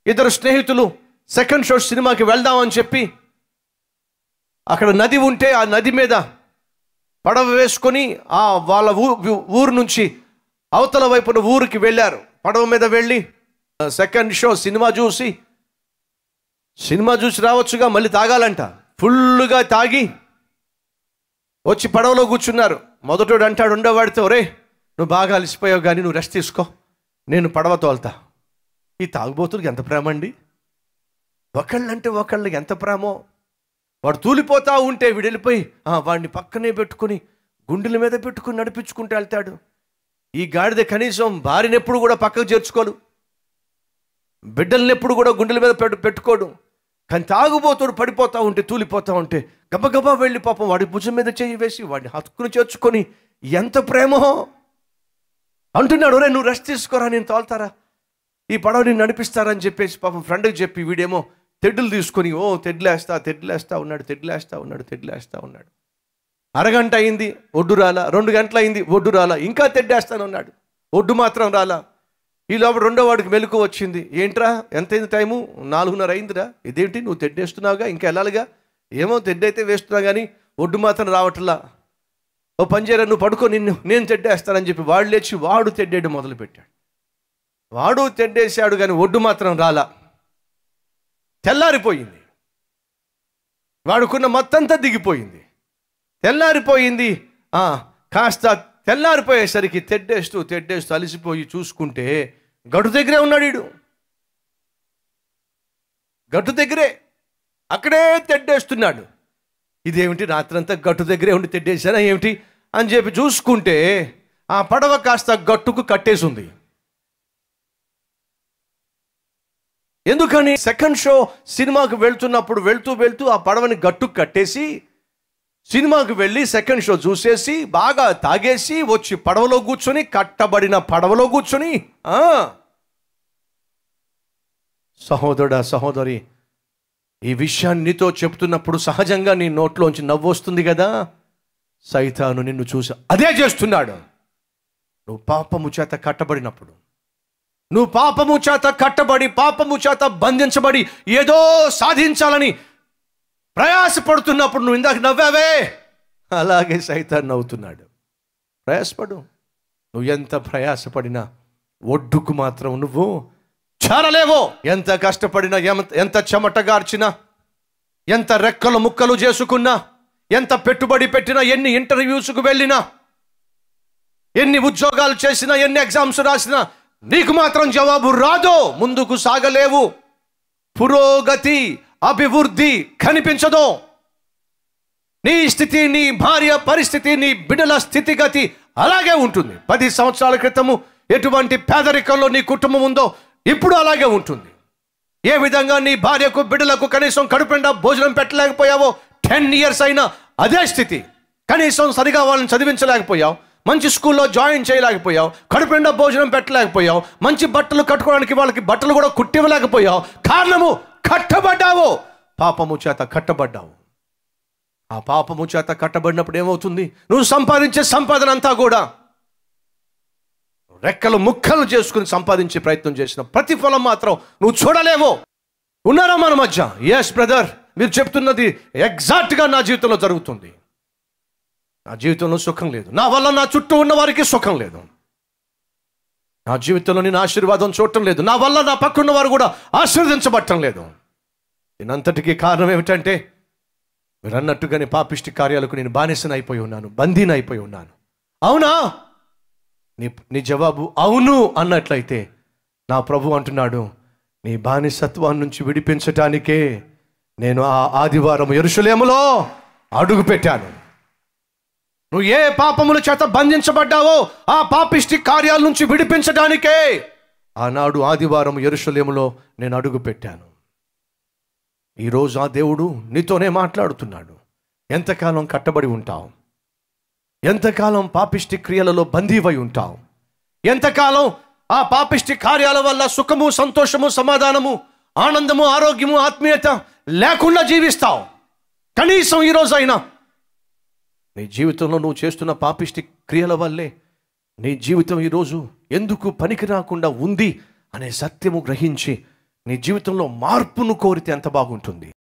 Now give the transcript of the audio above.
ఇద్దరు స్నేహితులు second show సినిమాకి వెళ్దామని చెప్పి అక్కడ నది ఉంటే ఆ నది మీద పడవ వేసుకొని ఆ వాళ్ళ ఊ ఊరు నుంచి అవతల వైపున ఊరికి వెళ్ళారు పడవ మీద వెళ్ళి సెకండ్ షో సినిమా చూసి సినిమా చూసి రావచ్చుగా మళ్ళీ తాగాలంట ఫుల్గా తాగి వచ్చి పడవలో కూర్చున్నారు మొదటోడు అంటాడు ఉండేవాడితో రే నువ్వు బాగా అలసిపోయావు కానీ నువ్వు రెస్ట్ తీసుకో నేను పడవ తోలుతా ఈ తాగుబోతులకు ఎంత ప్రేమ అండి ఒకళ్ళంటే ఒకళ్ళకి ఎంత ప్రేమో వాడు తూలిపోతా ఉంటే వీడు వెళ్ళిపోయి "ఆ, వాడిని పక్కనే పెట్టుకుని గుండెల మీద పెట్టుకుని నడిపించుకుంటూ వెళ్తాడు ఈ గాడిద కనీసం భార్యని ఎప్పుడు కూడా పక్కకు చేర్చుకోడు బిడ్డల్ని ఎప్పుడు కూడా గుండెల మీద పెట్టు పెట్టుకోడు కానీ తాగుబోతుడు పడిపోతా ఉంటే తూలిపోతా ఉంటే గబగబా వెళ్ళి పాపం వాడి భుజం మీద చేయి వేసి వాడిని హత్తుకుని చేర్చుకొని ఎంత ప్రేమో అంటున్నాడు రే నువ్వు రెస్ట్ తీసుకోరా నేను తోలుతారా ఈ పడవని నడిపిస్తారని చెప్పేసి పాపం ఫ్రెండ్కి చెప్పి వీడేమో తెడ్డులు తీసుకొని ఓ తెడ్లేస్తా తెడ్లేస్తా ఉన్నాడు తెడ్లేస్తా ఉన్నాడు తెడ్లేస్తా ఉన్నాడు అరగంట అయింది ఒడ్డు రాలా రెండు గంటలు అయింది ఒడ్డు రాలా ఇంకా తెడ్డేస్తానన్నాడు ఒడ్డు మాత్రం రాలా ఈ లోపల రెండో వాడికి మెలకు వచ్చింది ఏంట్రా ఎంతైంది టైము నాలుగున్నర అయిందిరా ఇదేంటి నువ్వు తెడ్డేస్తున్నావుగా ఇంకా వెళ్ళాలిగా ఏమో తెడ్డైతే వేస్తున్నా కానీ ఒడ్డు మాత్రం రావట్లా ఓ పంజేరా నువ్వు పడుకో నిన్ను నేను తెడ్డేస్తానని చెప్పి వాడు లేచి వాడు తెడ్డేయడం మొదలుపెట్టాడు వాడు తెడ్డేశాడు కానీ ఒడ్డు మాత్రం రాలా తెల్లారిపోయింది వాడుకున్న మొత్తంతా దిగిపోయింది తెల్లారిపోయింది ఆ, కాస్త తెల్లారిపోయేసరికి తెడ్డేస్తూ తెడ్డేస్తూ అలసిపోయి చూసుకుంటే గడు దగ్గరే ఉన్నాడు వీడు గట్టు దగ్గరే అక్కడే తెడ్డేస్తున్నాడు ఇదేమిటి రాత్రంతా గట్టు దగ్గరే ఉండి తెడ్డేశానా ఏమిటి అని చెప్పి చూసుకుంటే ఆ పడవ కాస్త గట్టుకు కట్టేసి ఉంది ఎందుకని సెకండ్ షో సినిమాకు వెళ్తున్నప్పుడు వెళ్తూ వెళ్తూ ఆ పడవని గట్టుకు కట్టేసి సినిమాకు వెళ్ళి సెకండ్ షో చూసేసి బాగా తాగేసి వచ్చి పడవలో కూర్చొని కట్టబడిన పడవలో కూర్చొని ఆ, సహోదరుడా సహోదరి ఈ విషయాన్ని నీతో చెప్తున్నప్పుడు సహజంగా నీ నోట్లోంచి నవ్వు వస్తుంది కదా సైతాను నిన్ను చూసి అదే చేస్తున్నాడు నువ్వు పాపము చేత కట్టబడినప్పుడు నువ్వు పాపము చేత కట్టబడి పాపము చేత బంధించబడి ఏదో సాధించాలని ప్రయాసపడుతున్నప్పుడు నువ్వు ఇందాక నవ్వావే అలాగే సైతాన్ నవ్వుతున్నాడు ప్రయాసపడు నువ్వు ఎంత ప్రయాసపడినా ఒడ్డుకు మాత్రం నువ్వు చేరలేవో ఎంత కష్టపడినా ఎమ- ఎంత చెమట గార్చినా ఎంత రెక్కలు ముక్కలు చేసుకున్నా ఎంత పెట్టుబడి పెట్టినా ఎన్ని ఇంటర్వ్యూస్కు వెళ్ళినా ఎన్ని ఉద్యోగాలు చేసినా ఎన్ని ఎగ్జామ్స్ రాసినా నీకు మాత్రం జవాబు రాదు ముందుకు సాగలేవు పురోగతి అభివృద్ధి కనిపించదు నీ స్థితి నీ భార్య పరిస్థితి నీ బిడ్డల స్థితిగతి అలాగే ఉంటుంది పది సంవత్సరాల క్రితము ఎటువంటి పేదరికంలో నీ కుటుంబం ఉందో ఇప్పుడు అలాగే ఉంటుంది ఏ విధంగా నీ భార్యకు బిడ్డలకు కనీసం కడుపుండా భోజనం పెట్టలేకపోయావో టెన్ ఇయర్స్ అయినా అదే స్థితి కనీసం సరిగా వాళ్ళని చదివించలేకపోయావు మంచి స్కూల్లో జాయిన్ చేయలేకపోయావు కడుపుండా భోజనం పెట్టలేకపోయావు మంచి బట్టలు కట్టుకోవడానికి వాళ్ళకి బట్టలు కూడా కుట్టివ్వలేకపోయావు కారణము కట్టబడ్డావు పాపము చేత కట్టబడ్డావు ఆ పాపము చేత కట్టబడినప్పుడు ఏమవుతుంది నువ్వు సంపాదించే సంపాదన అంతా కూడా రెక్కలు ముక్కలు చేసుకుని సంపాదించే ప్రయత్నం చేసిన ప్రతిఫలం మాత్రం నువ్వు చూడలేవో ఉన్నారా మన మధ్య ఎస్ బ్రదర్ మీరు చెప్తున్నది ఎగ్జాక్ట్గా నా జీవితంలో జరుగుతుంది నా జీవితంలో సుఖం లేదు నా వల్ల నా చుట్టూ ఉన్న వారికి సుఖం లేదు నా జీవితంలో నేను ఆశీర్వాదం చూడటం లేదు నా వల్ల నా పక్కన్న వారు కూడా ఆశీర్వదించబట్టం లేదు దీనంతటికీ కారణం ఏమిటంటే మీరు అన్నట్టుగానే పాపిష్టి కార్యాలకు నేను బానిసన అయిపోయి ఉన్నాను బందీని అయిపోయి ఉన్నాను అవునా నీ నీ జవాబు అవును అన్నట్లయితే నా ప్రభు అంటున్నాడు నీ బానిసత్వాన్ని నుంచి విడిపించటానికే నేను ఆ ఆదివారం ఎరుషలేములో అడుగు పెట్టాను నువ్వు ఏ పాపముల చేత బంధించబడ్డావో ఆ పాపిష్టి కార్యాల నుంచి విడిపించడానికే ఆనాడు ఆదివారం ఎరుషలేములో నేను అడుగు పెట్టాను ఈరోజు ఆ దేవుడు నీతోనే మాట్లాడుతున్నాడు ఎంతకాలం కట్టబడి ఉంటావు ఎంతకాలం పాపిష్టి క్రియలలో బందీవై ఉంటావు ఎంతకాలం ఆ పాపిష్టి కార్యాల వల్ల సుఖము సంతోషము సమాధానము ఆనందము ఆరోగ్యము ఆత్మీయత లేకుండా జీవిస్తావు కనీసం ఈరోజు అయినా నీ జీవితంలో నువ్వు చేస్తున్న పాపిష్టి క్రియల వల్లే నీ జీవితం ఈరోజు ఎందుకు పనికి రాకుండా ఉంది అనే సత్యము గ్రహించి నీ జీవితంలో మార్పును కోరితే ఎంత బాగుంటుంది